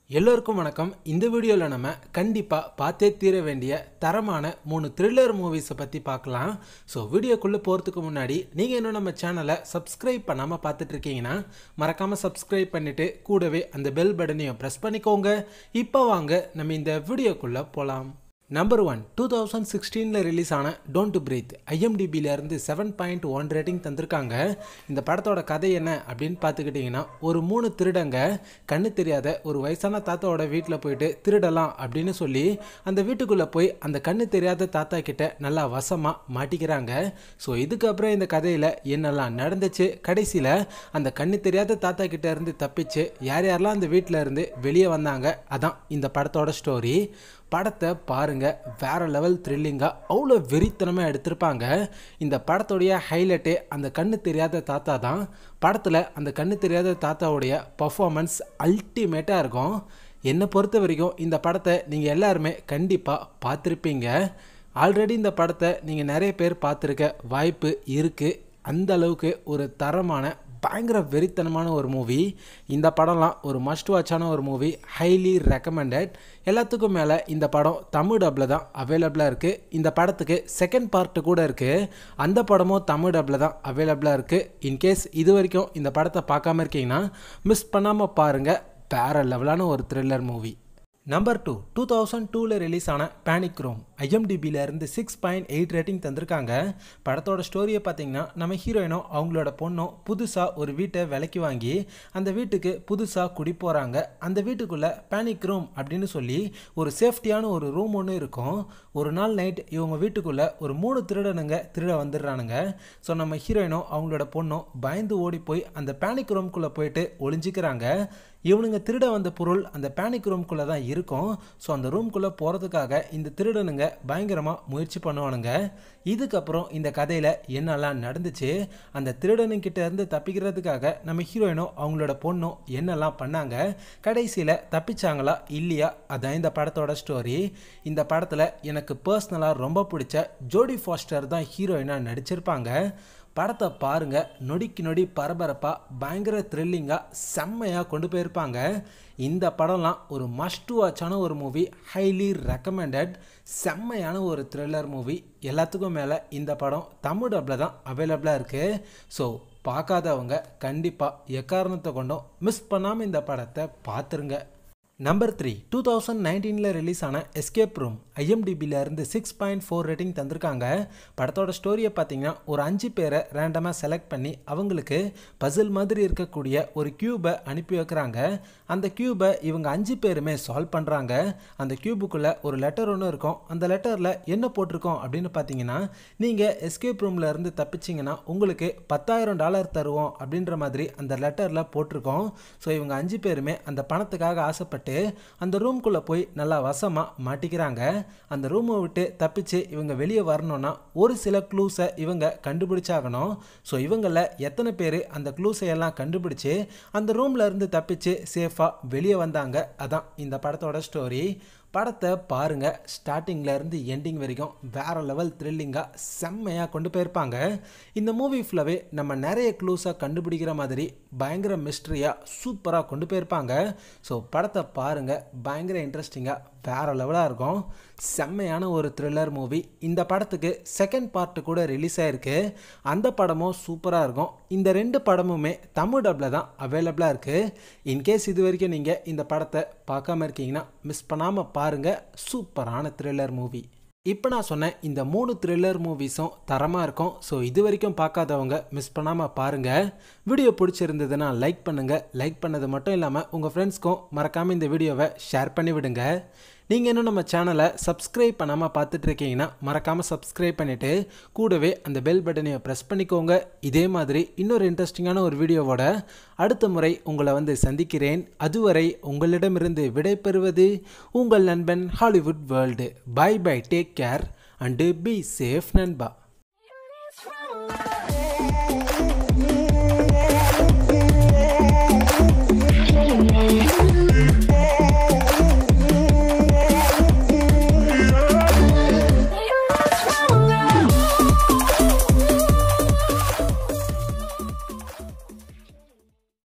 எல்லோருக்கும் வணக்கம் இந்த வீடியோவில் நம்ம கண்டிப்பாக பார்த்தே தீர வேண்டிய தரமான மூணு த்ரில்லர் மூவிஸை பற்றி பார்க்கலாம் ஸோ வீடியோக்குள்ளே போகிறதுக்கு முன்னாடி நீங்கள் இன்னும் நம்ம சேனலை சப்ஸ்கிரைப் பண்ணாமல் பார்த்துட்டு இருக்கீங்கன்னா மறக்காமல் சப்ஸ்கிரைப் பண்ணிவிட்டு கூடவே அந்த பெல் பட்டனையும் ப்ரெஸ் பண்ணிக்கோங்க இப்போ வாங்க நம்ம இந்த வீடியோக்குள்ளே போகலாம் நம்பர் ஒன் டூ தௌசண்ட் சிக்ஸ்டீனில் ரிலீஸ் ஆன டோன்ட் பிரீத் ஐஎம்டிபியிலேருந்து செவன் பாயிண்ட் ஒன் ரேட்டிங் தந்திருக்காங்க இந்த படத்தோட கதை என்ன அப்படின்னு பார்த்துக்கிட்டிங்கன்னா ஒரு மூணு திருடங்க கண்ணு தெரியாத ஒரு வயசான தாத்தாவோட வீட்டில் போயிட்டு திருடலாம் அப்படின்னு சொல்லி அந்த வீட்டுக்குள்ளே போய் அந்த கண்ணு தெரியாத தாத்தா கிட்ட நல்லா வசமாக மாட்டிக்கிறாங்க ஸோ இதுக்கப்புறம் இந்த கதையில் என்னெல்லாம் நடந்துச்சு கடைசியில் அந்த கண்ணு தெரியாத தாத்தா கிட்ட இருந்து தப்பிச்சு யார் யாரெல்லாம் அந்த வீட்டில் இருந்து வெளியே வந்தாங்க அதான் இந்த படத்தோட ஸ்டோரி படத்தை பாருங்க வேற லெவல் த்ரில்லிங்காக அவ்வளோ வெறித்தனமாக எடுத்திருப்பாங்க இந்த படத்துடைய ஹைலைட்டே அந்த கண்ணு தெரியாத தாத்தா தான் படத்தில் அந்த கண்ணு தெரியாத தாத்தாவுடைய பர்ஃபாமன்ஸ் அல்டிமேட்டாக இருக்கும் என்னை பொறுத்த வரைக்கும் இந்த படத்தை நீங்கள் எல்லாருமே கண்டிப்பாக பார்த்துருப்பீங்க ஆல்ரெடி இந்த படத்தை நீங்கள் நிறைய பேர் பார்த்துருக்க வாய்ப்பு இருக்குது அந்த அளவுக்கு ஒரு தரமான பயங்கர வெறித்தனமான ஒரு மூவி இந்த படம்லாம் ஒரு மஸ்ட் வாட்சான ஒரு மூவி ஹைலி ரெக்கமெண்டட் எல்லாத்துக்கும் மேலே இந்த படம் தமிழ் டப்பில் தான் அவைலபிளாக இருக்குது இந்த படத்துக்கு செகண்ட் பார்ட்டு கூட இருக்குது அந்த படமும் தமிழ் டப்பில் தான் அவைலபிளாக இருக்குது இன்கேஸ் இது வரைக்கும் இந்த படத்தை பார்க்காம இருக்கீங்கன்னா மிஸ் பண்ணாமல் பாருங்கள் வேறு லெவலான ஒரு thriller movie number two two thousand டூவில் ரிலீஸ் ஆன பேனிக் ரோம் ஐஎம்டிபியிலேருந்து சிக்ஸ் பாயிண்ட் எயிட் ரேட்டிங் தந்திருக்காங்க படத்தோட ஸ்டோரியை பார்த்தீங்கன்னா நம்ம ஹீரோயினும் அவங்களோட பொண்ணும் புதுசாக ஒரு வீட்டை விலைக்கு வாங்கி அந்த வீட்டுக்கு புதுசாக குடி போகிறாங்க அந்த வீட்டுக்குள்ளே பேனிக் ரூம் அப்படின்னு சொல்லி ஒரு சேஃப்டியான ஒரு ரூம் ஒன்று இருக்கும் ஒரு நாள் நைட் இவங்க வீட்டுக்குள்ளே ஒரு மூணு திருடனுங்க திருட வந்துடுறானுங்க ஸோ நம்ம ஹீரோயினும் அவங்களோட பொண்ணும் பயந்து ஓடி போய் அந்த பேனிக் ரூம்குள்ளே போயிட்டு ஒளிஞ்சிக்கிறாங்க இவனுங்க திருட வந்த பொருள் அந்த பேனிக் ரூம்குள்ளே தான் இருக்கும் ஸோ அந்த ரூம்குள்ளே போகிறதுக்காக இந்த திருடனுங்க பயங்கரமாக முயற்சி பண்ணுவானுங்க இதுக்கப்புறம் இந்த கதையில் என்னெல்லாம் நடந்துச்சு அந்த திருடனுங்கிட்ட இருந்து தப்பிக்கிறதுக்காக நம்ம ஹீரோயினும் அவங்களோட பொண்ணும் என்னெல்லாம் பண்ணாங்க கடைசியில் தப்பிச்சாங்களா இல்லையா அதான் இந்த படத்தோட ஸ்டோரி இந்த படத்தில் எனக்கு பர்சனலாக ரொம்ப பிடிச்ச ஜோடி ஃபாஸ்டர் தான் ஹீரோயினாக நடிச்சிருப்பாங்க படத்தை பாருங்க நொடிக்கு நொடி பரபரப்பாக பயங்கர த்ரில்லிங்காக செம்மையாக கொண்டு போயிருப்பாங்க இந்த படம்லாம் ஒரு மஸ்ட் வாட்சான ஒரு மூவி ஹைலி ரெக்கமெண்டட் செம்மையான ஒரு த்ரில்லர் மூவி எல்லாத்துக்கும் மேலே இந்த படம் தமிழ் டப்பில் தான் அவைலபிளாக இருக்குது ஸோ பார்க்காதவங்க கண்டிப்பாக எக்காரணத்தை கொண்டும் மிஸ் பண்ணாமல் இந்த படத்தை பார்த்துருங்க நம்பர் த்ரீ டூ தௌசண்ட் நைன்டீனில் ரிலீஸ் ஆன எஸ்கேப் ரூம் ஐஎம்டிபியிலேருந்து சிக்ஸ் பாயிண்ட் ஃபோர் ரேட்டிங் தந்திருக்காங்க படத்தோட ஸ்டோரியை பார்த்தீங்கன்னா ஒரு அஞ்சு பேரை ரேண்டமாக செலக்ட் பண்ணி அவங்களுக்கு பசில் மாதிரி இருக்கக்கூடிய ஒரு க்யூபை அனுப்பி வைக்கிறாங்க அந்த க்யூபை இவங்க அஞ்சு பேருமே சால்வ் பண்ணுறாங்க அந்த க்யூபுக்குள்ளே ஒரு லெட்டர் ஒன்று இருக்கும் அந்த லெட்டரில் என்ன போட்டிருக்கோம் அப்படின்னு பார்த்தீங்கன்னா நீங்கள் எஸ்கேப் ரூமில் இருந்து தப்பிச்சிங்கன்னா உங்களுக்கு பத்தாயிரம் டாலர் தருவோம் அப்படின்ற மாதிரி அந்த லெட்டரில் போட்டிருக்கோம் ஸோ இவங்க அஞ்சு பேருமே அந்த பணத்துக்காக ஆசைப்பட்டு அந்த ரூம்குள்ளே போய் நல்லா வசமாக மாட்டிக்கிறாங்க அந்த ரூமை விட்டு தப்பிச்சு இவங்க வெளியே வரணும்னா ஒரு சில க்ளூஸை இவங்க கண்டுபிடிச்சாகணும் ஸோ இவங்களில் எத்தனை பேர் அந்த க்ளூஸை எல்லாம் கண்டுபிடிச்சு அந்த ரூமில் இருந்து தப்பிச்சு சேஃபாக வெளியே வந்தாங்க அதான் இந்த படத்தோட ஸ்டோரி படத்தை பாருங்கள் ஸ்டார்டிங்லேருந்து எண்டிங் வரைக்கும் வேறு லெவல் த்ரில்லிங்காக செம்மையாக கொண்டு போயிருப்பாங்க இந்த மூவி ஃபுல்லாகவே நம்ம நிறைய க்ளூஸாக கண்டுபிடிக்கிற மாதிரி பயங்கர மிஸ்ட்ரியாக சூப்பராக கொண்டு போயிருப்பாங்க ஸோ படத்தை பாருங்கள் பயங்கர இன்ட்ரெஸ்டிங்காக வேறு லெவலாக இருக்கும் செம்மையான ஒரு த்ரில்லர் மூவி இந்த படத்துக்கு செகண்ட் பார்ட்டு கூட ரிலீஸ் ஆகிருக்கு அந்த படமும் சூப்பராக இருக்கும் இந்த ரெண்டு படமுமே தமிழ் டப்பில் தான் அவைலபிளாக இருக்குது இன்கேஸ் இது வரைக்கும் நீங்கள் இந்த படத்தை பார்க்காம இருக்கீங்கன்னா மிஸ் பண்ணாமல் பாருங்கள் சூப்பரான த்ரில்லர் மூவி இப்போ நான் சொன்ன இந்த மூணு த்ரில்லர் மூவிஸும் தரமாக இருக்கும் ஸோ இது வரைக்கும் பார்க்காதவங்க மிஸ் பண்ணாமல் பாருங்கள் வீடியோ பிடிச்சிருந்ததுன்னா லைக் பண்ணுங்கள் லைக் பண்ணது மட்டும் இல்லாமல் உங்கள் ஃப்ரெண்ட்ஸ்க்கும் மறக்காமல் இந்த வீடியோவை ஷேர் பண்ணி விடுங்க நீங்கள் இன்னும் நம்ம சேனலை சப்ஸ்கிரைப் பண்ணாமல் பார்த்துட்டு இருக்கீங்கன்னா மறக்காமல் சப்ஸ்கிரைப் பண்ணிவிட்டு கூடவே அந்த பெல் பட்டனையை ப்ரெஸ் பண்ணிக்கோங்க இதே மாதிரி இன்னொரு இன்ட்ரெஸ்டிங்கான ஒரு வீடியோவோட அடுத்த முறை உங்களை வந்து சந்திக்கிறேன் அதுவரை உங்களிடமிருந்து விடைபெறுவது உங்கள் நண்பன் Hollywood world bye bye take care and be safe நண்பா It's wrong.